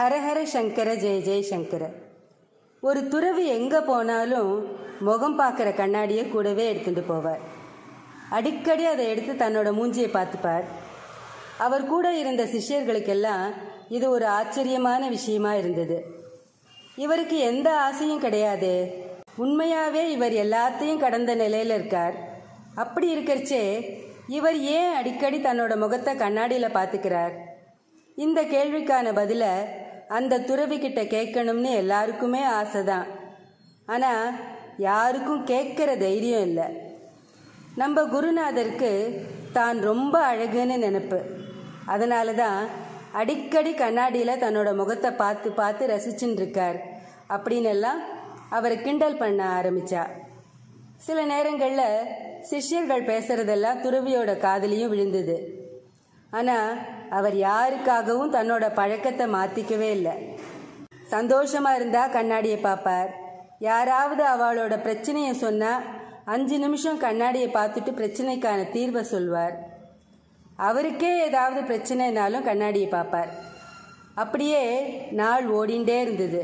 ஹரஹர சங்கர ஜெய ஜெய சங்கர ஒரு துறவி எங்கே போனாலும் முகம் பார்க்குற கண்ணாடியை கூடவே எடுத்துட்டு போவார் அடிக்கடி அதை எடுத்து தன்னோட மூஞ்சியை பார்த்துப்பார் அவர் கூட இருந்த சிஷ்யர்களுக்கெல்லாம் இது ஒரு ஆச்சரியமான விஷயமா இருந்தது இவருக்கு எந்த ஆசையும் கிடையாது உண்மையாவே இவர் எல்லாத்தையும் கடந்த நிலையில இருக்கார் அப்படி இருக்கிறச்சே இவர் ஏன் அடிக்கடி தன்னோட முகத்தை கண்ணாடியில் பார்த்துக்கிறார் இந்த கேள்விக்கான பதில அந்த துறவி கிட்ட கேட்கணும்னு எல்லாருக்குமே ஆசைதான் ஆனால் யாருக்கும் கேட்குற தைரியம் இல்லை நம்ம குருநாதருக்கு தான் ரொம்ப அழகுன்னு நினப்பு அதனால தான் அடிக்கடி கண்ணாடியில் தன்னோட முகத்தை பார்த்து பார்த்து ரசிச்சுன்னு இருக்கார் அப்படின்னு எல்லாம் அவரை கிண்டல் பண்ண ஆரம்பிச்சா சில நேரங்களில் சிஷ்யர்கள் பேசுறதெல்லாம் துறவியோட காதலியும் விழுந்தது ஆனால் அவர் யாருக்காகவும் தன்னோட பழக்கத்தை மாற்றிக்கவே இல்லை சந்தோஷமா இருந்தா கண்ணாடியை பார்ப்பார் யாராவது அவளோட பிரச்சனையை சொன்னா அஞ்சு நிமிஷம் கண்ணாடியை பார்த்துட்டு பிரச்சனைக்கான தீர்வை சொல்வார் அவருக்கே ஏதாவது பிரச்சனைனாலும் கண்ணாடியை பார்ப்பார் அப்படியே நாள் ஓடிண்டே இருந்தது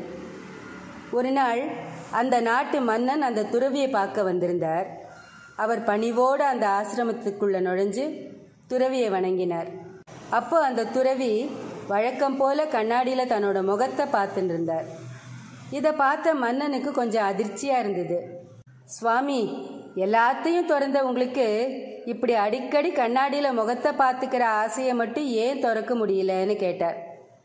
ஒரு நாள் அந்த நாட்டு மன்னன் அந்த துறவியை பார்க்க வந்திருந்தார் அவர் பணிவோடு அந்த ஆசிரமத்துக்குள்ள நுழைஞ்சு துறவியை வணங்கினார் அப்போ அந்த துறவி வழக்கம் போல கண்ணாடியில் தன்னோட முகத்தை பார்த்துட்டு இருந்தார் இதை பார்த்த மன்னனுக்கு கொஞ்சம் அதிர்ச்சியாக இருந்தது சுவாமி எல்லாத்தையும் திறந்த உங்களுக்கு இப்படி அடிக்கடி கண்ணாடியில் முகத்தை பார்த்துக்கிற ஆசையை மட்டும் ஏன் திறக்க முடியலன்னு கேட்டார்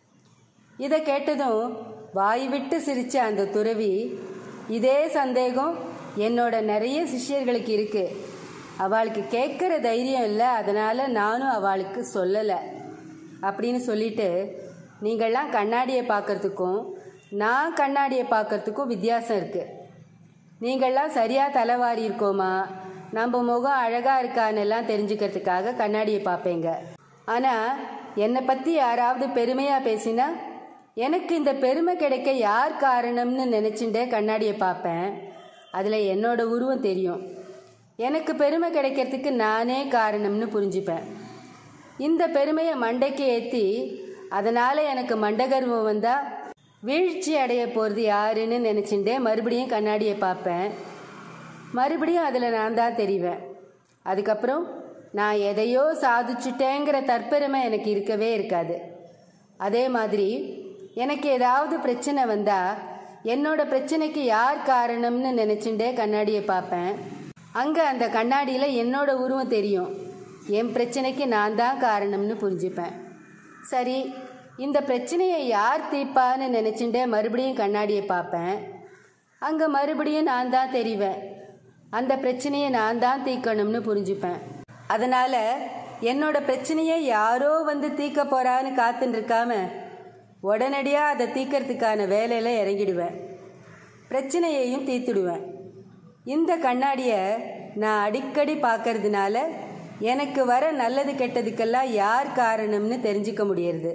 இதை கேட்டதும் வாய் விட்டு சிரிச்ச அந்த துறவி இதே சந்தேகம் என்னோட நிறைய சிஷ்யர்களுக்கு இருக்கு அவளுக்கு கேட்குற தைரியம் இல்லை அதனால நானும் அவளுக்கு சொல்லலை அப்படின்னு சொல்லிட்டு நீங்கள்லாம் கண்ணாடியை பார்க்கறதுக்கும் நான் கண்ணாடியை பார்க்கறதுக்கும் வித்தியாசம் இருக்கு நீங்கள்லாம் சரியாக தலைவாரி இருக்கோமா நம்ம முகம் அழகாக இருக்கான்னு எல்லாம் தெரிஞ்சுக்கிறதுக்காக கண்ணாடியை பார்ப்பேங்க ஆனால் என்னை பற்றி யாராவது பெருமையாக பேசினா எனக்கு இந்த பெருமை கிடைக்க யார் காரணம்னு நினச்சிட்டே கண்ணாடியை பார்ப்பேன் அதில் என்னோட உருவம் தெரியும் எனக்கு பெருமை கிடைக்கிறதுக்கு நானே காரணம்னு புரிஞ்சுப்பேன் இந்த பெருமையை மண்டைக்கு ஏற்றி அதனால் எனக்கு மண்டகர்வம் வந்தால் வீழ்ச்சி அடைய போகிறது யாருன்னு நினச்சிட்டே மறுபடியும் கண்ணாடியை பார்ப்பேன் மறுபடியும் அதில் நான் தான் தெரிவேன் அதுக்கப்புறம் நான் எதையோ சாதிச்சுட்டேங்கிற தற்பெருமை எனக்கு இருக்கவே இருக்காது அதே மாதிரி எனக்கு ஏதாவது பிரச்சனை வந்தால் என்னோட பிரச்சனைக்கு யார் காரணம்னு நினச்சிட்டே கண்ணாடியை பார்ப்பேன் அங்கே அந்த கண்ணாடியில் என்னோட உருவம் தெரியும் என் பிரச்சனைக்கு நான் தான் காரணம்னு புரிஞ்சுப்பேன் சரி இந்த பிரச்சனையை யார் தீர்ப்பான்னு நினச்சிட்டே மறுபடியும் கண்ணாடியை பார்ப்பேன் அங்கே மறுபடியும் நான் தான் தெரிவேன் அந்த பிரச்சனையை நான் தான் தீர்க்கணும்னு புரிஞ்சுப்பேன் அதனால் என்னோட பிரச்சனையை யாரோ வந்து தீர்க்க போகிறான்னு காத்துன்னு இருக்காம உடனடியாக அதை தீர்க்கறதுக்கான வேலையில் இறங்கிடுவேன் பிரச்சனையையும் தீர்த்துடுவேன் இந்த கண்ணாடியை நான் அடிக்கடி பார்க்கறதுனால எனக்கு வர நல்லது கெட்டதுக்கெல்லாம் யார் காரணம்னு தெரிஞ்சுக்க முடியறது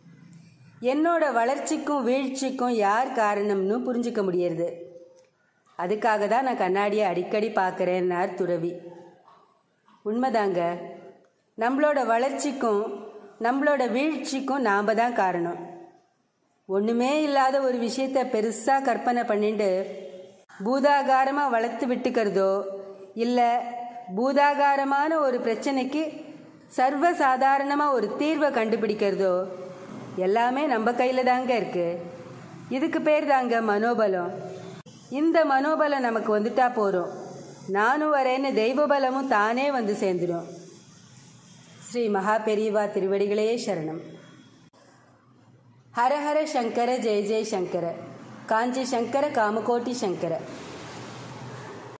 என்னோட வளர்ச்சிக்கும் வீழ்ச்சிக்கும் யார் காரணம்னு புரிஞ்சுக்க முடியறது அதுக்காக தான் நான் கண்ணாடியை அடிக்கடி பார்க்குறேன்னார் துறவி உண்மைதாங்க நம்மளோட வளர்ச்சிக்கும் நம்மளோட வீழ்ச்சிக்கும் நாம் தான் காரணம் ஒன்றுமே இல்லாத ஒரு விஷயத்த பெருசாக கற்பனை பண்ணிட்டு பூதாகாரமாக வளர்த்து விட்டுக்கிறதோ இல்லை பூதாகாரமான ஒரு பிரச்சனைக்கு சர்வ சாதாரணமாக ஒரு தீர்வை கண்டுபிடிக்கிறதோ எல்லாமே நம்ம கையில் தாங்க இருக்கு இதுக்கு பேர் தாங்க மனோபலம் இந்த மனோபலம் நமக்கு வந்துட்டா போகிறோம் நானும் வரேன்னு தெய்வ பலமும் தானே வந்து சேர்ந்துடும் ஸ்ரீ மகா பெரியவா திருவடிகளே சரணம் ஹரஹர சங்கர ஜெய ஜெய சங்கர காஞ்சி சங்கர காமகோட்டி சங்கர